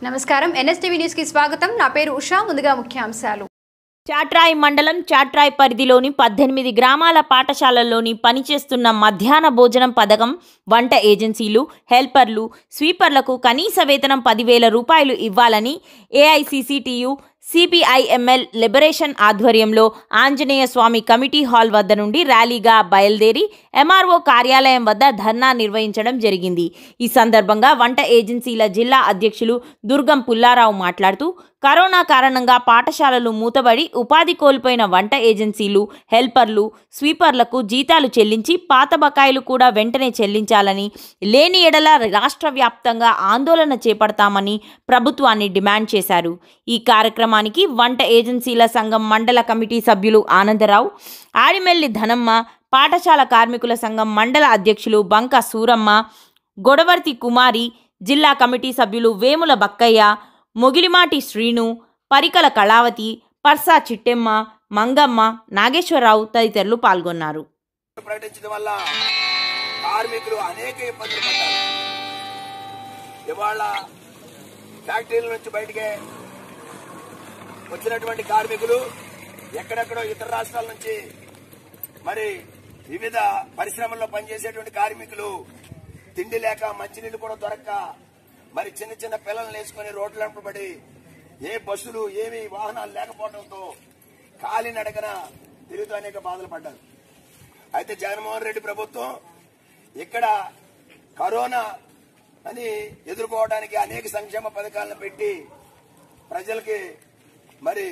నమస్కారం NSTV news కి స్వాగతం నా పేరు ఉషా ముందుగా ముఖ్యాంశాలు చాట్రాయ్ మండలం చాట్రాయ్ పరిధిలోని పద్దెనిమిది గ్రామాల పాఠశాలల్లోని పనిచేస్తున్న మధ్యాహ్న భోజనం పథకం వంట ఏజెన్సీలు హెల్పర్లు స్వీపర్లకు కనీస వేతనం పదివేల రూపాయలు ఇవ్వాలని ఏఐసిసిటియు సిపిఐఎంఎల్ లిబరేషన్ ఆధ్వర్యంలో ఆంజనేయ స్వామి కమిటీ హాల్ వద్ద నుండి ర్యాలీగా బయలుదేరి ఎంఆర్ఓ కార్యాలయం వద్ద ధర్నా నిర్వహించడం జరిగింది ఈ సందర్భంగా వంట ఏజెన్సీల జిల్లా అధ్యక్షులు దుర్గం పుల్లారావు మాట్లాడుతూ కరోనా కారణంగా పాఠశాలలు మూతబడి ఉపాధి కోల్పోయిన వంట ఏజెన్సీలు హెల్పర్లు స్వీపర్లకు జీతాలు చెల్లించి పాత బకాయిలు కూడా వెంటనే చెల్లించాలని లేని ఎడల రాష్ట్ర వ్యాప్తంగా ఆందోళన చేపడతామని ప్రభుత్వాన్ని డిమాండ్ చేశారు ఈ కార్యక్రమానికి వంట ఏజెన్సీల సంఘం మండల కమిటీ సభ్యులు ఆనందరావు ఆడిమెల్లి ధనమ్మ పాఠశాల కార్మికుల సంఘం మండల అధ్యక్షులు బంక సూరమ్మ గొడవర్తి కుమారి జిల్లా కమిటీ సభ్యులు వేముల బక్కయ్య మొగిలిమాటి శ్రీను పరికల కళావతి పర్సా చిట్టెమ్మ మంగమ్మ నాగేశ్వరరావు తదితరులు పాల్గొన్నారు ప్రకటించడం వల్ల కార్మికులు అనేక ఇబ్బందులు పడ్డారు ఇవాళ ఫ్యాక్టరీల నుంచి బయటికే వచ్చినటువంటి కార్మికులు ఎక్కడెక్కడో ఇతర రాష్ట్రాల నుంచి మరి వివిధ పరిశ్రమల్లో పనిచేసేటువంటి కార్మికులు తిండి లేక మంచినీళ్ళు కూడా దొరక్క మరి చిన్న చిన్న పిల్లల్ని వేసుకుని రోడ్ల పడి ఏ బస్సులు ఏమి వాహనాలు లేకపోవడంతో కాలినడకన తిరుగుతూ అనేక బాధలు పడ్డారు అయితే జగన్మోహన్ రెడ్డి ప్రభుత్వం ఇక్కడ కరోనా అని ఎదుర్కోవడానికి అనేక సంక్షేమ పథకాలను పెట్టి ప్రజలకి మరి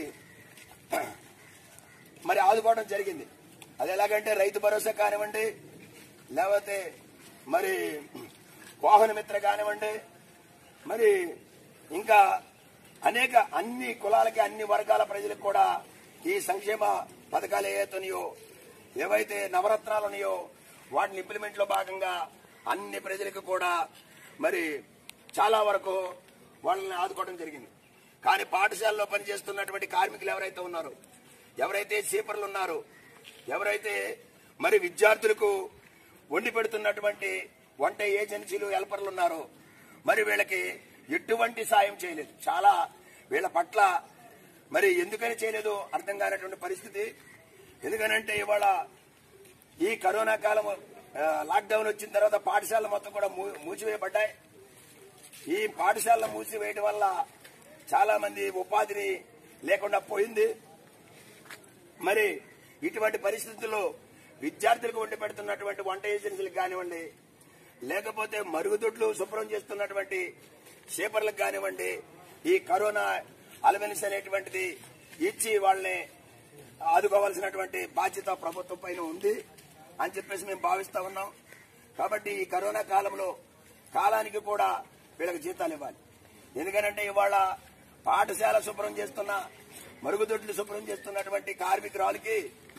మరి ఆదుకోవడం జరిగింది అది ఎలాగంటే రైతు భరోసా కానివ్వండి లేకపోతే మరి వాహన మిత్ర కానివ్వండి మరి ఇంకా అనేక అన్ని కులాలకి అన్ని వర్గాల ప్రజలకు కూడా ఈ సంక్షేమ పథకాలు ఏవైతున్నాయో ఏవైతే నవరత్నాలు ఉన్నాయో వాటిని ఇంప్లిమెంట్ లో భాగంగా అన్ని ప్రజలకు కూడా మరి చాలా వరకు వాళ్ళని ఆదుకోవడం జరిగింది కానీ పాఠశాలలో పనిచేస్తున్నటువంటి కార్మికులు ఎవరైతే ఉన్నారో ఎవరైతే సీపర్లు ఉన్నారో ఎవరైతే మరి విద్యార్థులకు వండి పెడుతున్నటువంటి వంట ఏజెన్సీలు హెల్పర్లు ఉన్నారో మరి వీళ్ళకి ఎటువంటి సాయం చేయలేదు చాలా వీళ్ళ పట్ల మరి ఎందుకని చేయలేదు అర్థం కానటువంటి పరిస్థితి ఎందుకనంటే ఇవాళ ఈ కరోనా కాలం ఆ, లాక్డౌన్ వచ్చిన తర్వాత పాఠశాలలు మొత్తం కూడా మూ- మూసివేయబడ్డాయి ఈ పాఠశాలలు మూసివేయడం వల్ల చాలా మంది ఉపాధిని లేకుండా పోయింది మరి ఇటువంటి పరిస్థితుల్లో విద్యార్థులకు వండి పెడుతున్నటువంటి వంట ఏజెన్సీలకు కానివ్వండి లేకపోతే మరుగుదొడ్లు శుభ్రం చేస్తున్నటువంటి షేపర్లకు కానివ్వండి ఈ కరోనా అలవెన్స్ అనేటువంటిది ఇచ్చి వాళ్ళని ఆదుకోవాల్సినటువంటి బాధ్యత ప్రభుత్వం పైన ఉంది అని చెప్పేసి మేము భావిస్తా ఉన్నాం కాబట్టి ఈ కరోనా కాలంలో కాలానికి కూడా వీళ్ళకి జీతాలు ఇవ్వాలి ఎందుకనంటే ఇవాళ పాఠశాల శుభ్రం చేస్తున్న మరుగుదొడ్లు శుభ్రం చేస్తున్నటువంటి కార్మికురాలకి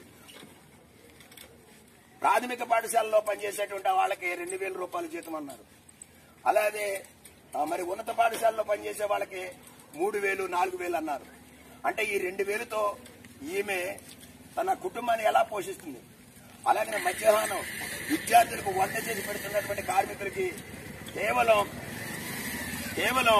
ప్రాథమిక పాఠశాలలో పనిచేసేటువంటి వాళ్ళకి రెండు వేల రూపాయల జీతం అన్నారు అలాగే ఆ, మరి ఉన్నత పాఠశాలలో పనిచేసే వాళ్ళకి మూడు వేలు నాలుగు వేలు అన్నారు అంటే ఈ రెండు వేలుతో ఈమె తన కుటుంబాన్ని ఎలా పోషిస్తుంది అలాగే మధ్యాహ్నం విద్యార్థులకు వంట చేసి పెడుతున్నటువంటి కార్మికులకి కేవలం కేవలం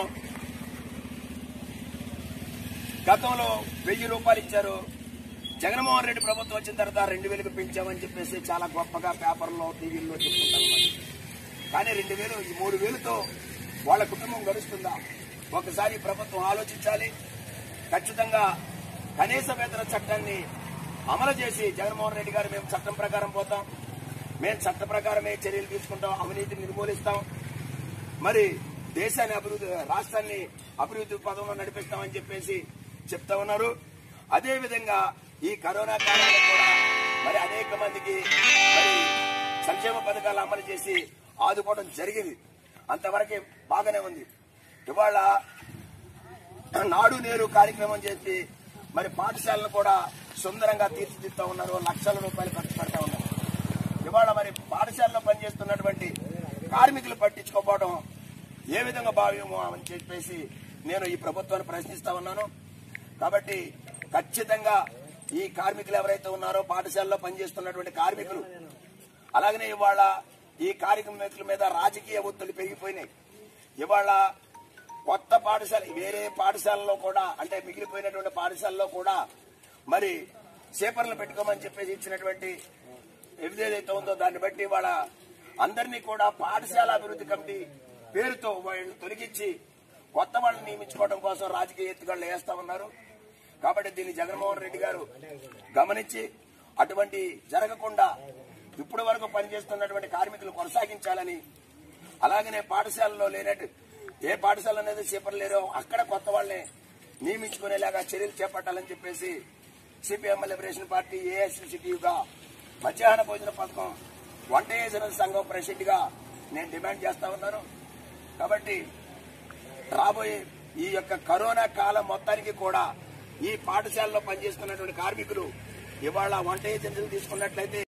గతంలో వెయ్యి రూపాయలు ఇచ్చారు జగన్మోహన్ రెడ్డి ప్రభుత్వం వచ్చిన తర్వాత రెండు వేలకు పెంచామని చెప్పేసి చాలా గొప్పగా పేపర్లో టీవీల్లో చెప్పుకుంటారు మరి. కానీ రెండు వేలు ఈ మూడు వేలతో వాళ్ళ కుటుంబం గడుస్తుందా ఒకసారి ప్రభుత్వం ఆలోచించాలి ఖచ్చితంగా కనీస వేతన చట్టాన్ని అమలు చేసి జగన్మోహన్ రెడ్డి గారు మేము చట్టం ప్రకారం పోతాం మేము చట్ట ప్రకారమే చర్యలు తీసుకుంటాం అవినీతిని నిర్మూలిస్తాం మరి దేశాన్ని అభివృద్ధి రాష్ట్రాన్ని అభివృద్ధి పదంలో నడిపిస్తామని చెప్పేసి చెప్తా ఉన్నారు అదే విధంగా ఈ కరోనా కాలంలో కూడా మరి అనేక మందికి మరి సంక్షేమ పథకాలు అమలు చేసి ఆదుకోవడం జరిగింది అంతవరకే బాగానే ఉంది ఇవాళ నాడు నేరు కార్యక్రమం చేసి మరి పాఠశాలను కూడా సుందరంగా తీర్చిదిద్దుతా ఉన్నారు లక్షల రూపాయలు ఖర్చు పెడతా ఉన్నారు ఇవాళ మరి పాఠశాలలో పనిచేస్తున్నటువంటి కార్మికులు పట్టించుకోకపోవడం ఏ విధంగా భావ్యమో అని చెప్పేసి నేను ఈ ప్రభుత్వాన్ని ప్రశ్నిస్తా ఉన్నాను కాబట్టి ఖచ్చితంగా ఈ కార్మికులు ఎవరైతే ఉన్నారో పాఠశాలలో పనిచేస్తున్నటువంటి కార్మికులు అలాగనే ఇవాళ ఈ కార్యక్రమికుల మీద రాజకీయ ఒత్తిడి పెరిగిపోయినాయి ఇవాళ కొత్త పాఠశాల వేరే పాఠశాలలో కూడా అంటే మిగిలిపోయినటువంటి పాఠశాలలో కూడా మరి సేపర్లు పెట్టుకోమని చెప్పేసి ఇచ్చినటువంటి ఏదైతే ఉందో దాన్ని బట్టి వాళ్ళ అందరినీ కూడా పాఠశాల అభివృద్ధి కమిటీ పేరుతో వాళ్ళు తొలగించి కొత్త వాళ్ళని నియమించుకోవడం కోసం రాజకీయ ఎత్తుగడలు వేస్తా ఉన్నారు కాబట్టి దీన్ని జగన్మోహన్ రెడ్డి గారు గమనించి అటువంటి జరగకుండా ఇప్పటి వరకు పనిచేస్తున్నటువంటి కార్మికులు కొనసాగించాలని అలాగనే పాఠశాలలో లేనట్టు ఏ పాఠశాల అనేది చేపలు లేరో అక్కడ కొత్త వాళ్ళని నియమించుకునేలాగా చర్యలు చేపట్టాలని చెప్పేసి సిపిఎం లిబరేషన్ పార్టీ ఏఐసిసిటియుగా మధ్యాహ్న భోజన పథకం వంట యోజన సంఘం ప్రెసిడెంట్ గా నేను డిమాండ్ చేస్తా ఉన్నాను కాబట్టి రాబోయే ఈ యొక్క కరోనా కాలం మొత్తానికి కూడా ఈ పాఠశాలలో పనిచేస్తున్నటువంటి కార్మికులు ఇవాళ వంట ఏజెన్సీలు తీసుకున్నట్లయితే